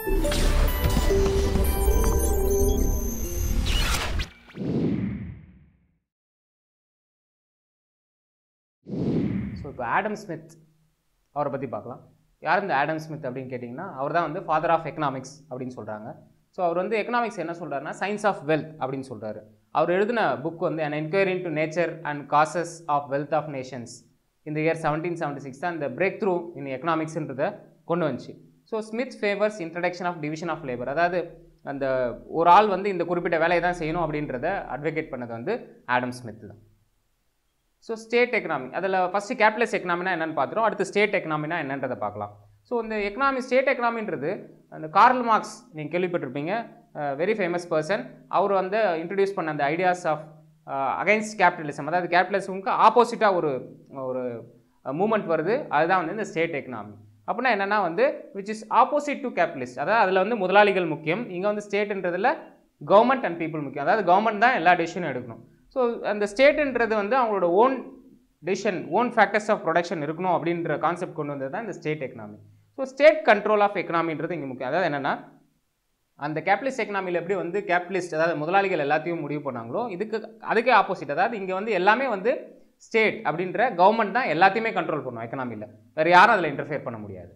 so இப்போ Adam Smith அவரை பற்றி பார்க்கலாம் யார் இந்த ஆடம் ஸ்மித் அப்படின்னு கேட்டிங்கன்னா அவர் தான் வந்து ஃபாதர் ஆஃப் எக்கனாமிக்ஸ் அப்படின்னு சொல்கிறாங்க ஸோ அவர் வந்து எக்கனாமிக்ஸ் என்ன சொல்கிறாருன்னா சயின்ஸ் ஆஃப் வெல்த் அப்படின்னு சொல்கிறாரு அவர் எழுதின புக் வந்து an enquiry into nature and causes of wealth of nations இந்த இயர் செவன்டீன் செவன்ட்டி சிக்ஸ் தான் இந்த பிரேக் த்ரூ இன் எக்கனாமிக்ஸ்ன்றதை கொண்டு வந்துச்சு so Smith favours introduction of division of labour அதாவது அந்த ஒரு ஆள் வந்து இந்த குறிப்பிட்ட வேலையை தான் செய்யணும் அப்படின்றத அட்வொகேட் பண்ணது வந்து ஆடம் ஸ்மித் தான் ஸோ ஸ்டேட் எக்கனாமி அதில் ஃபஸ்ட்டு கேபிட்டலிஸ்ட் எக்கனாமினா என்னென்னு பார்த்துரும் அடுத்து ஸ்டேட் எக்கனாமினா என்னன்றதை பார்க்கலாம் ஸோ இந்த எக்கனாமி ஸ்டேட் எக்கனாமின்றது அந்த கார்ல் மார்க்ஸ் நீங்கள் கேள்விப்பட்டிருப்பீங்க வெரி ஃபேமஸ் பர்சன் அவர் வந்து இன்ட்ரடியூஸ் பண்ண அந்த ஐடியாஸ் ஆஃப் அகைன்ஸ்ட் கேபிட்டலிசம் அதாவது கேபிட்டலிசமுக்கு ஆப்போசிட்டாக ஒரு ஒரு மூமெண்ட் வருது அதுதான் வந்து இந்த ஸ்டேட் எக்கனாமி அப்படின்னா என்னென்னா வந்து which is opposite to capitalist அதாவது அதில் வந்து முதலாளிகள் முக்கியம் இங்கே வந்து ஸ்டேட்ன்றதில் கவர்மெண்ட் அண்ட் பீப்புள் முக்கியம் அதாவது கவர்மெண்ட் தான் எல்லா டெசிஷனும் எடுக்கணும் ஸோ அந்த ஸ்டேட்டுன்றது வந்து அவங்களோட own decision own factors of production இருக்கணும் அப்படின்ற கான்செப்ட் கொண்டு வந்தது தான் இந்த state economy so state control of எக்கனாமின்றது இங்கே முக்கியம் அதாவது என்னென்னா அந்த கேபிட்டலிஸ்ட் எக்கனாமியில் எப்படி வந்து கேபிட்டலிஸ்ட் அதாவது முதலாளிகள் எல்லாத்தையும் முடிவு பண்ணாங்களோ இதுக்கு அதுக்கே ஆப்போசிட் அதாவது இங்கே வந்து எல்லாமே வந்து ஸ்டேட் அப்படின்ற கவர்மெண்ட் தான் எல்லாத்தையுமே கண்ட்ரோல் பண்ணும் எக்கனாமியில் வேறு யாரும் அதில் இன்டர்ஃபியர் பண்ண முடியாது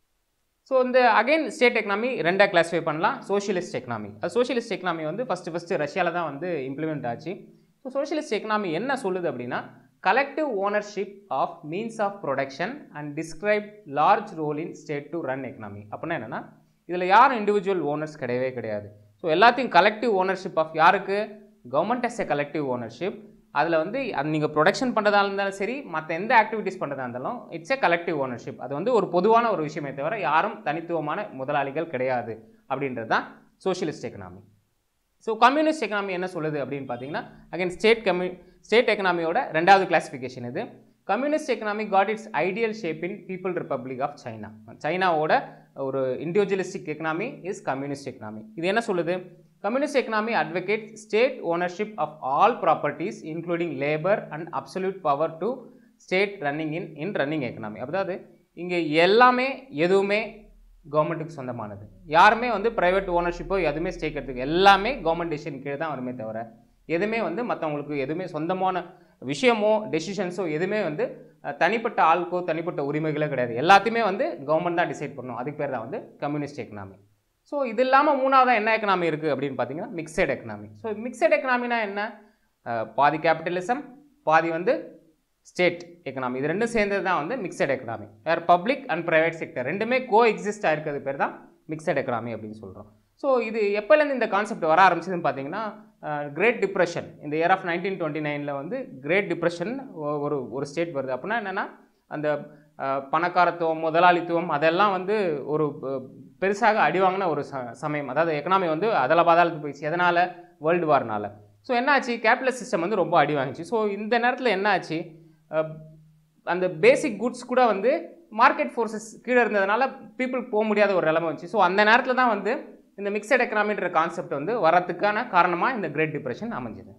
ஸோ இந்த அகைன் ஸ்டேட் எக்கனாமி ரெண்டாக கிளாஸிஃபை பண்ணலாம் சோஷியலிஸ்ட் எக்கனாமி அது சோஷியலிஸ்ட் எக்கனாமி வந்து ஃபஸ்ட்டு ஃபஸ்ட்டு ரஷ்யாவில் தான் வந்து இம்ப்ளிமெண்ட் ஆச்சு ஸோ சோஷியலிஸ்ட் எக்கனாமி என்ன சொல்லுது அப்படின்னா collective ownership of means of production and describe large role in state to run economy அப்படின்னா என்னென்னா இதில் யாரும் இண்டிவிஜுவல் ஓனர்ஸ் கிடையவே கிடையாது ஸோ எல்லாத்தையும் கலெக்டிவ் ஓனர்ஷிப் ஆஃப் யாருக்கு government as a collective ownership அதில் வந்து அது நீங்கள் ப்ரொடக்ஷன் பண்ணுறதா இருந்தாலும் சரி மற்ற எந்த ஆக்டிவிட்டீஸ் பண்ணுறதா இருந்தாலும் இட்ஸ் எ கலெக்டிவ் ஓனர்ஷிப் அது வந்து ஒரு பொதுவான ஒரு விஷயமே தவிர யாரும் தனித்துவமான முதலாளிகள் கிடையாது அப்படின்றது தான் socialist economy so communist economy என்ன சொல்லுது அப்படின்னு பார்த்தீங்கன்னா அகைன் ஸ்டேட் கம்யூ ஸ்டேட் எக்கனாமியோட ரெண்டாவது கிளாசிஃபிகேஷன் இது communist economy got its ideal shape in people republic of China சைனாவோட ஒரு individualistic economy is communist economy இது என்ன சொல்லுது communist economy advocate state ownership of all properties including labour and absolute power to state running in in running economy அதாவது இங்கே எல்லாமே எதுவுமே கவர்மெண்ட்டுக்கு சொந்தமானது யாருமே வந்து ப்ரைவேட் ஓனர்ஷிப்போ எதுவுமே ஸ்டேக் எடுத்துக்க எல்லாமே கவர்மெண்ட் டெசிஷன் கீழே தான் வருமே தவிர எதுவுமே வந்து மற்றவங்களுக்கு எதுவுமே சொந்தமான விஷயமோ டெசிஷன்ஸோ எதுவுமே வந்து அஹ், தனிப்பட்ட ஆளுக்கோ தனிப்பட்ட உரிமைகளோ கிடையாது எல்லாத்தையுமே வந்து கவர்மெண்ட் தான் டிசைட் பண்ணணும் அதுக்கு பேர் தான் வந்து கம்யூனிஸ்ட் எக்கனாமி ஸோ இது இல்லாமல் மூணாவதாக என்ன எக்கனாமி இருக்குது அப்படின்னு பார்த்தீங்கன்னா மிக்சட் எக்கனாமி ஸோ மிக்சட் எக்கனாமினா என்ன அஹ், பாதி கேபிட்டலிசம் பாதி வந்து ஸ்டேட் எக்கனாமி இது ரெண்டும் சேர்ந்தது தான் வந்து மிக்சட் எக்கனாமி வேறு பப்ளிக் அண்ட் ப்ரைவேட் செக்டர் ரெண்டுமே கோ எக்ஸிஸ்ட் ஆயிருக்கிறது பேர் தான் மிக்சட் எக்கனாமி அப்படின்னு சொல்கிறோம் ஸோ இது எப்போலேருந்து இந்த கான்செப்ட் வர ஆரம்பிச்சதுன்னு பார்த்தீங்கன்னா கிரேட் டிப்ரெஷன் இந்த இயர் ஆஃப் நைன்டீன் டுவெண்ட்டி நைனில் வந்து கிரேட் டிப்ரெஷன் ஒரு ஒரு ஸ்டேட் வருது அப்படின்னா என்னென்னா அந்த அஹ், பணக்காரத்துவம் முதலாளித்துவம் அதெல்லாம் வந்து ஒரு அஹ், பெருசாக அடிவாங்கின ஒரு ச சமயம் அதாவது எக்கனாமி வந்து அதல பாதாளத்துக்கு போயிடுச்சு எதனால் வேர்ல்டு வார்னால ஸோ என்னாச்சு கேபிட்டல் சிஸ்டம் வந்து ரொம்ப அடி வாங்கிச்சு ஸோ இந்த நேரத்தில் என்ன ஆச்சு அஹ், அந்த பேசிக் குட்ஸ் கூட வந்து மார்க்கெட் ஃபோர்ஸஸ் கீழே இருந்ததுனால பீப்புள் போக முடியாத ஒரு நிலைமை வந்துச்சு ஸோ அந்த நேரத்தில் தான் வந்து இந்த மிக்சட் எக்கனாமின்ற கான்செப்ட் வந்து வரத்துக்கான காரணமாக இந்த கிரேட் டிப்ரெஷன் அமைஞ்சுது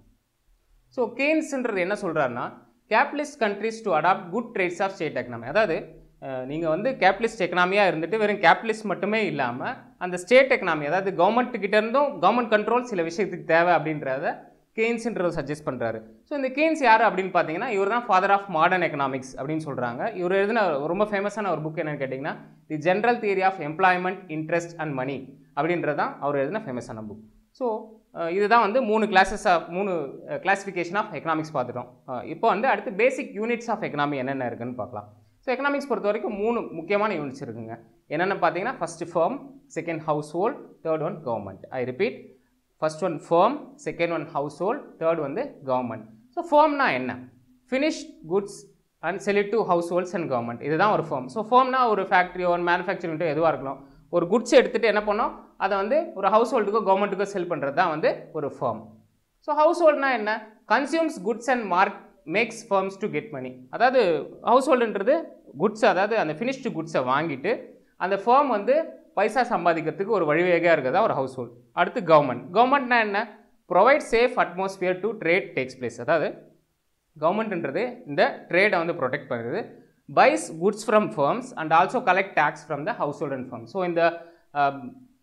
ஸோ கெய்ன்ஸ்ன்றது என்ன சொல்கிறாருன்னா capitalist countries to adopt good trades of state economy அதாவது நீங்கள் வந்து கேபிட்டலிஸ்ட் எக்கனாமியாக இருந்துட்டு வெறும் கேபிட்டலிஸ்ட் மட்டுமே இல்லாமல் அந்த ஸ்டேட் எக்கனாமி அதாவது கவர்மெண்ட் கிட்ட இருந்தும் கவர்மெண்ட் கண்ட்ரோல் சில விஷயத்துக்கு தேவை அப்படின்றத கெய்ன்ஸ்ன்றதை சஜஸ்ட் பண்ணுறாரு ஸோ இந்த கெய்ன்ஸ் யார் அப்படின்னு பார்த்தீங்கன்னா இவர் தான் ஃபாதர் ஆஃப் மாடர்ன் எக்கனாமிக்ஸ் அப்படின்னு சொல்கிறாங்க இவர் எழுதின ரொம்ப ஃபேமஸான ஒரு புக் என்னன்னு கேட்டிங்கன்னா the general theory of employment interest and money அப்படின்றது தான் அவர் எழுதின ஃபேமஸான புக் ஸோ இதுதான் வந்து மூணு கிளாஸஸ் ஆஃப் மூணு கிளாஸிஃபிகேஷன் ஆஃப் எக்கனாமிக்ஸ் பார்த்துட்டோம் அஹ் இப்போ வந்து அடுத்து பேசிக் யூனிட்ஸ் ஆஃப் எக்கனாமி என்னென்ன இருக்குன்னு பார்க்கலாம் ஸோ எக்கனாமிக்ஸ் பொறுத்த வரைக்கும் மூணு முக்கியமான யூனிட்ஸ் இருக்குங்க என்னென்ன பார்த்தீங்கன்னா first firm second household third one government I repeat first one firm second one household third வந்து கவர்மெண்ட் ஸோ ஃபேர்ம்னா என்ன finished goods and sell to households and government இதுதான் ஒரு firm ஸோ ஃபேர்ம்னா ஒரு ஃபேக்ட்ரியோ ஒரு மேனுஃபேக்சரிங்கோ எதுவாக இருக்கலாம் ஒரு குட்ஸ் எடுத்துகிட்டு என்ன பண்ணோம் அதை வந்து ஒரு ஹவுஸ் ஹோல்டுக்கோ கவர்மெண்ட்டுக்கோ செல் பண்ணுறது தான் வந்து ஒரு firm ஸோ ஹவுஸ் ஹோல்ட்னா என்ன consumes goods and mark makes firms to get money அதாவது ஹவுஸ் ஹோல்டுன்றது குட்ஸ் அதாவது அந்த ஃபினிஷ்டு குட்ஸை வாங்கிட்டு அந்த firm வந்து பைசா சம்பாதிக்கிறதுக்கு ஒரு வழிவகையாக இருக்கிறதா ஒரு ஹவுஸ் ஹோல்ட் அடுத்து கவர்மெண்ட் கவர்மெண்ட்னா என்ன provide safe atmosphere to trade takes place அதாவது கவர்மெண்ட்ன்றது இந்த ட்ரேடை வந்து ப்ரொடெக்ட் பண்ணுறது buys goods from firms and also collect tax from the household and firms so இந்த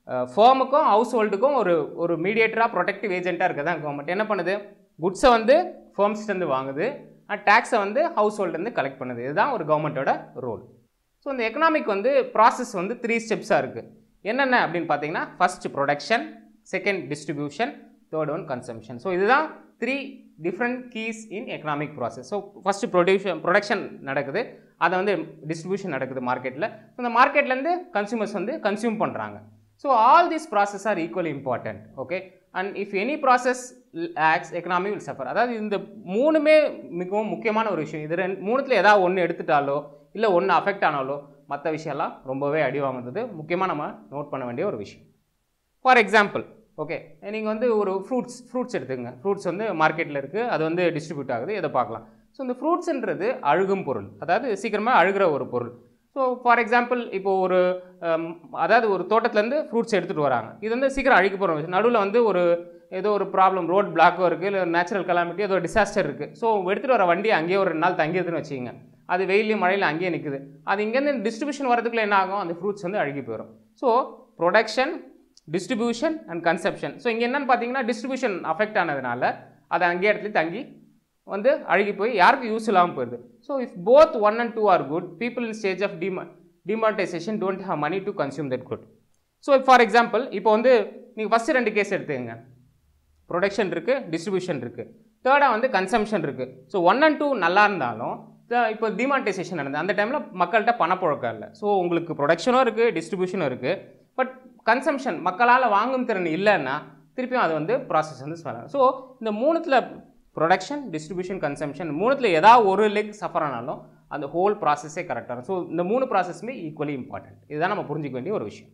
ஃபேமுக்கும் ஹவுஸ் ஹோல்டுக்கும் ஒரு ஒரு மீடியேட்டராக ப்ரொடெக்டிவ் ஏஜென்ட்டாக இருக்க தான் கவர்மெண்ட் என்ன பண்ணுது குட்ஸை வந்து ஃபேர்ம்ஸ்லேருந்து வாங்குது டேக்ஸை வந்து ஹவுஸ் ஹோல்டேருந்து கலெக்ட் பண்ணுது இதுதான் ஒரு கவர்மெண்ட்டோட ரோல் ஸோ இந்த எக்கனாமிக் வந்து ப்ராசஸ் வந்து த்ரீ ஸ்டெப்ஸாக இருக்குது என்னென்ன அப்படின்னு பார்த்தீங்கன்னா first production second distribution third one consumption so இதுதான் three different keys in economic process so first production production நடக்குது அதை வந்து டிஸ்ட்ரிபியூஷன் நடக்குது மார்க்கெட்டில் இந்த மார்க்கெட்லேருந்து கன்சூமர்ஸ் வந்து கன்சியூம் பண்ணுறாங்க so all these process are equally important okay and if any process acts economy will suffer அதாவது இந்த மூணுமே மிகவும் முக்கியமான ஒரு விஷயம் இது ரெண்டு மூணுத்தில் ஏதாவது ஒன்று எடுத்துட்டாலோ இல்லை ஒன்று அஃபெக்ட் ஆனாலோ மற்ற விஷயம்லாம் ரொம்பவே அடி வாங்குறது முக்கியமாக நம்ம நோட் பண்ண வேண்டிய ஒரு விஷயம் ஃபார் எக்ஸாம்பிள் ஓகே நீங்கள் வந்து ஒரு ஃப்ரூட்ஸ் ஃப்ரூட்ஸ் எடுத்துக்கங்க ஃப்ரூட்ஸ் வந்து மார்க்கெட்டில் இருக்குது அது வந்து டிஸ்ட்ரிபியூட் ஆகுது இதை பார்க்கலாம் ஸோ இந்த ஃப்ரூட்ஸ்ன்றது அழுகும் பொருள் அதாவது சீக்கிரமாக அழுகிற ஒரு பொருள் ஸோ ஃபார் எக்ஸாம்பிள் இப்போ ஒரு ஹம், அதாவது ஒரு தோட்டத்துலேருந்து ஃப்ரூட்ஸ் எடுத்துகிட்டு வராங்க இது வந்து சீக்கிரம் அழிக்க போகிற நடுவில் வந்து ஒரு ஏதோ ஒரு ப்ராப்ளம் ரோட் பிளாக்கோ இருக்குது இல்லை நேச்சுரல் கலாமிட்டி ஏதோ டிசாஸ்டர் இருக்குது ஸோ எடுத்துகிட்டு வர வண்டி அங்கேயே ஒரு ரெண்டு நாள் தங்கியதுன்னு வச்சுக்கோங்க அது வெயிலையும் மழையில் அங்கேயே நிற்குது அது இங்கேருந்து டிஸ்ட்ரிபியூஷன் வரதுக்குள்ள என்ன ஆகும் அந்த ஃப்ரூட்ஸ் வந்து அழுகி போயிடும் so production distribution and conception so இங்கே என்னென்னு பார்த்தீங்கன்னா டிஸ்ட்ரிபியூஷன் அஃபெக்ட் ஆனதுனால அதை அங்கேயே இடத்துல தங்கி வந்து அழுகி போய் யாருக்கும் யூஸ் இல்லாமல் போயிடுது so if both one and two are good people in stage of dema demonetization don't have money to consume that good so for example இப்போ வந்து நீங்கள் ஃபஸ்ட்டு ரெண்டு கேஸ் எடுத்துக்கங்க ப்ரொடக்ஷன் இருக்குது டிஸ்ட்ரிபியூஷன் இருக்குது தேர்டாக வந்து கன்சம்ஷன் இருக்குது ஸோ ஒன் அண்ட் டூ நல்லா இருந்தாலும் த- இப்போ டிமானிட்டைசேஷன் நடந்தது அந்த டைமில் மக்கள்கிட்ட பணப்புழக்கம் இல்லை ஸோ உங்களுக்கு ப்ரொடக்ஷனும் இருக்குது டிஸ்ட்ரிபியூஷனும் இருக்குது பட் கன்சம்ஷன் மக்களால் வாங்கும் திறன் இல்லைன்னா திருப்பியும் அது வந்து ப்ராசஸ் வந்து சொல்லலாம் ஸோ இந்த மூணுத்தில் ப்ரொடக்ஷன் டிஸ்ட்ரிபியூஷன் கன்சம்ஷன் மூணுத்தில் ஏதாவது ஒரு லெக் சஃபர் ஆனாலும் அந்த ஹோல் ப்ராசஸே கரெக்டாக இருக்கும் ஸோ இந்த மூணு ப்ராசஸுமே ஈக்குவலி இம்பார்ட்டன்ட் இதுதான் நம்ம புரிஞ்சிக்க வேண்டிய ஒரு விஷயம்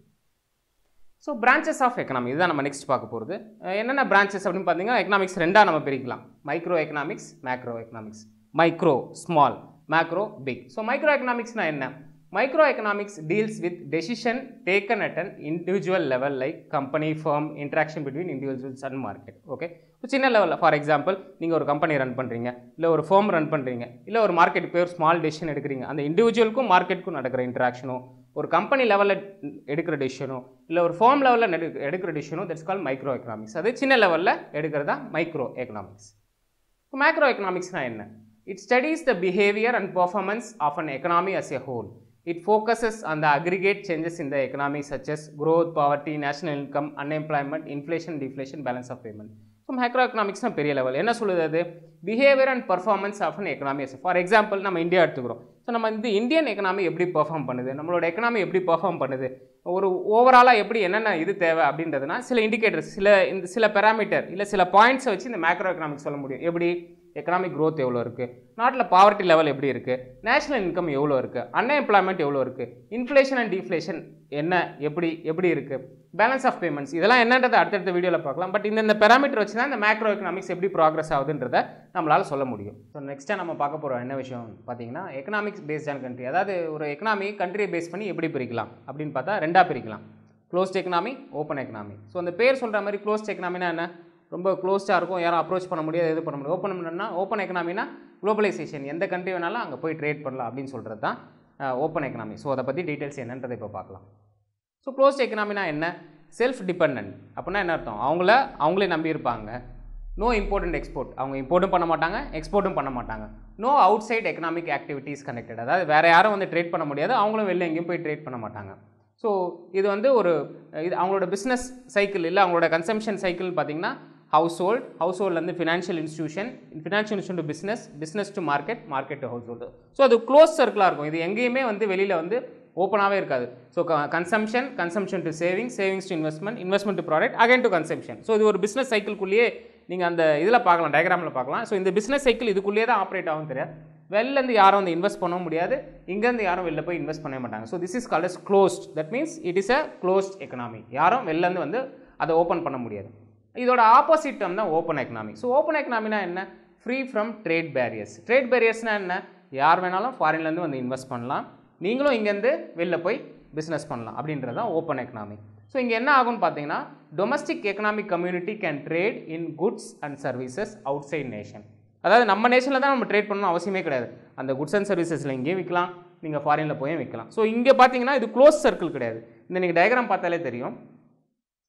ஸோ பிரான்ச்சஸ் ஆஃப் எக்கனாமி இதுதான் நம்ம நெக்ஸ்ட் பார்க்க போகிறது என்னென்ன பிரான்ச்சஸ் அப்படின்னு பார்த்தீங்கன்னா எக்கனாமிக்ஸ் ரெண்டாக நம்ம பிரிக்கலாம் micro economics macro economics micro small macro big so micro எக்கனாமிக்ஸ்னால் என்ன micro economics deals with decision taken at an individual level like company firm interaction between individuals and market okay சின்ன லெவலில் for example நீங்கள் ஒரு company run பண்ணுறீங்க இல்லை ஒரு firm run பண்ணுறீங்க இல்லை ஒரு மார்க்கெட் போய் ஒரு ஸ்மால் டெசிஷன் எடுக்கிறீங்க அந்த இண்டிவிஜுவலுக்கும் மார்க்கெட்டுக்கும் நடக்கிற இன்ட்ராக்ஷனோ ஒரு கம்பெனி லெவலில் எடுக்கிற டெசிஷனோ இல்லை ஒரு ஃபார்ம் லெவலில் எடுக்கிற டெசிஷனோ தட்ஸ் கால் மைக்ரோ எக்கனாமிக்ஸ் அது சின்ன லெவலில் எடுக்கிறதா மைக்ரோ எக்கனாமிக்ஸ் மேக்ரோ எக்கனாமிக்ஸ்னா என்ன it studies the behaviour and performance of an economy as a whole it focuses on the aggregate changes in the economy such as growth poverty national income unemployment inflation deflation balance of payment so macro எக்கனாமிக்ஸ்னா பெரிய level என்ன சொல்லுது அது behaviour and performance of an economy for example நம்ம India எடுத்துக்கிறோம் so நம்ம இந்த Indian economy எப்படி பெர்ஃபார்ம் பண்ணுது நம்மளோட எக்கனாமி எப்படி பெர்ஃபார்ம் பண்ணுது ஒரு ஓவராலாக எப்படி என்னென்ன இது தேவை அப்படின்றதுனா சில இண்டிகேட்டர்ஸ் சில இந்த சில பெராமீட்டர் இல்லை சில பாயிண்ட்ஸை வச்சு இந்த மேக்ரோ எக்கனாமிக்ஸ் சொல்ல முடியும் எப்படி எக்கனாமிக் growth எவ்வளோ இருக்குது நாட்டில் பாவர்ட்டி லெவல் எப்படி இருக்குது நேஷனல் இன்கம் எவ்வளோ இருக்குது அன்எம்ப்ளாய்மெண்ட் எவ்வளோ இருக்குது இன்ஃப்ளேஷன் அண்ட் டிஃப்ளேஷன் என்ன எப்படி எப்படி இருக்குது பேலன்ஸ் ஆஃப் பேமெண்ட்ஸ் இதெல்லாம் என்னன்றதை அடுத்தடுத்த வீடியோவில் பார்க்கலாம் பட் இந்த இந்த பெராமீட்டர் வச்சு தான் இந்த மேக்ரோ எக்கனாமிக்ஸ் எப்படி ப்ராக்ரஸ் ஆகுதுன்றதை நம்மளால் சொல்ல முடியும் ஸோ நெக்ஸ்ட்டாக நம்ம பார்க்க போகிறோம் என்ன விஷயம் பார்த்தீங்கன்னா எக்கனாமிக்ஸ் பேஸ்ட் ஆன் கண்ட்ரி அதாவது ஒரு எக்கனாமி கண்ட்ரியை பேஸ் பண்ணி எப்படி பிரிக்கலாம் அப்படின்னு பார்த்தா ரெண்டாக பிரிக்கலாம் closed economy open economy so அந்த பேர் சொல்கிற மாதிரி க்ளோஸ்ட் எக்கனாமினா என்ன ரொம்ப க்ளோஸ்டாக இருக்கும் யாரும் அப்ரோச் பண்ண முடியாது இது பண்ண முடியாது ஓப்பன் பண்ணணும்னா ஓப்பன் எக்கனாமினா குளோபலைசேஷன் எந்த கண்ட்ரி வேணாலும் அங்கே போய் ட்ரேட் பண்ணலாம் அப்படின்னு சொல்கிறது தான் ஓப்பன் எக்கனாமி ஸோ அதை பற்றி டீட்டெயில்ஸ் என்னன்றதை இப்போ பார்க்கலாம் ஸோ க்ளோஸ்ட் எக்கனாமினா என்ன செல்ஃப் டிபெண்ட் அப்படின்னா என்ன அர்த்தம் அவங்கள அவங்களே நம்பி இருப்பாங்க நோ இம்போர்ட் அண்ட் எக்ஸ்போர்ட் அவங்க இம்போர்ட்டும் பண்ண மாட்டாங்க எக்ஸ்போர்ட்டும் பண்ண மாட்டாங்க no outside economic activities connected அதாவது வேறு யாரும் வந்து ட்ரேட் பண்ண முடியாது அவங்களும் வெளில எங்கேயும் போய் ட்ரேட் பண்ண மாட்டாங்க ஸோ இது வந்து ஒரு இது அவங்களோட பிஸ்னஸ் சைக்கிள் இல்லை அவங்களோட கன்சம்ஷன் சைக்கிள் பார்த்தீங்கன்னா ஹவுஸ் ஹோல்ட் ஹவுஸ் ஹோல்ட்லேருந்து financial institution financial institution to business business to market market to household so அது க்ளோஸ் சர்க்கிளாக இருக்கும் இது எங்கேயுமே வந்து வெளியில் வந்து ஓப்பனாகவே இருக்காது so consumption consumption to saving savings to investment investment to product again to consumption so இது ஒரு பிஸ்னஸ் சைக்கிள்குள்ளேயே நீங்கள் அந்த இதில் பார்க்கலாம் டயக்ராமில் பார்க்கலாம் ஸோ இந்த பிஸ்னஸ் சைக்கிள் இதுக்குள்ளேயே தான் ஆப்ரேட் ஆகும் தெரியாது வெளிலேருந்து யாரும் வந்து இன்வெஸ்ட் பண்ணவும் முடியாது இங்கேருந்து யாரும் வெளில போய் இன்வெஸ்ட் பண்ண மாட்டாங்க so this is called as closed that means it is a closed economy யாரும் வெளிலேருந்து வந்து அதை ஓப்பன் பண்ண முடியாது இதோட ஆப்போசிட் டேர்ம் தான் ஓப்பன் எக்கனாமி ஸோ ஓப்பன் எக்கனாமினா என்ன free from trade barriers trade பேரியர்ஸ்னால் என்ன யார் வேணாலும் ஃபாரின்லேருந்து வந்து இன்வெஸ்ட் பண்ணலாம் நீங்களும் இங்கேருந்து வெளில போய் பிஸ்னஸ் பண்ணலாம் அப்படின்றது தான் ஓப்பன் எக்கனாமி ஸோ இங்கே என்ன ஆகும்னு பார்த்தீங்கன்னா domestic economic community can trade in goods and services outside nation அதாவது நம்ம நேஷனில் தான் நம்ம ட்ரேட் பண்ணணும் அவசியமே கிடையாது அந்த குட்ஸ் அண்ட் சர்வீசஸில் இங்கேயும் விற்கலாம் நீங்கள் ஃபாரினில் போயும் விற்கலாம் ஸோ இங்கே பார்த்தீங்கன்னா இது க்ளோஸ் சர்க்கிள் கிடையாது இந்த நீங்கள் டயக்ராம் பார்த்தாலே தெரியும்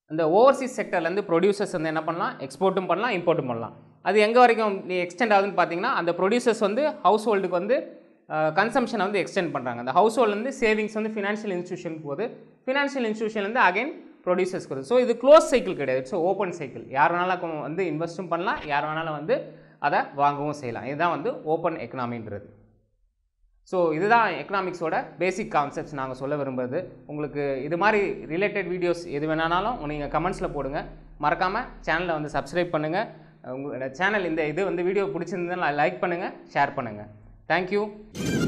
இந்த ஓவர்சீஸ் செக்டர்லேருந்து ப்ரொடியூசர்ஸ் வந்து என்ன பண்ணலாம் எக்ஸ்போர்ட்டும் பண்ணலாம் இம்போர்ட்டும் பண்ணலாம் அது எங்கே வரைக்கும் எக்ஸ்டெண்ட் ஆகுதுன்னு பார்த்தீங்கன்னா அந்த ப்ரொடியூசர்ஸ் வந்து ஹவுஸ் ஹோல்டுக்கு வந்து கன்சம்ஷனை வந்து எக்ஸ்டெண்ட் பண்ணுறாங்க அந்த ஹவுஸ் ஹோல்ட்லேருந்து சேவிங்ஸ் வந்து ஃபினான்ஷியல் இன்ஸ்டியூஷனுக்கு போகுது ஃபினான்ஷியல் இன்ஸ்டியூஷன்லேருந்து அகைன் ப்ரொடியூசர்ஸ்க்கு வருது ஸோ இது க்ளோஸ் சைக்கிள் கிடையாது இட்ஸ் ஓப்பன் சைக்கிள் யார் வேணாலும் வந்து இன்வெஸ்ட்டும் பண்ணலாம் யார் வேணாலும் வந்து அதை வாங்கவும் செய்யலாம் இதுதான் வந்து ஓப்பன் எக்கனாமின்றது ஸோ இதுதான் எக்கனாமிக்ஸோட பேசிக் கான்செப்ட்ஸ் நாங்கள் சொல்ல விரும்புறது உங்களுக்கு இது மாதிரி ரிலேட்டட் வீடியோஸ் எது வேணாலும் நீங்கள் கமெண்ட்ஸில் போடுங்க மறக்காமல் சேனலை வந்து சப்ஸ்கிரைப் பண்ணுங்கள் உங்களோட சேனல் இந்த இது வந்து வீடியோ பிடிச்சிருந்ததுன்னா லைக் பண்ணுங்கள் ஷேர் பண்ணுங்கள் தேங்க்யூ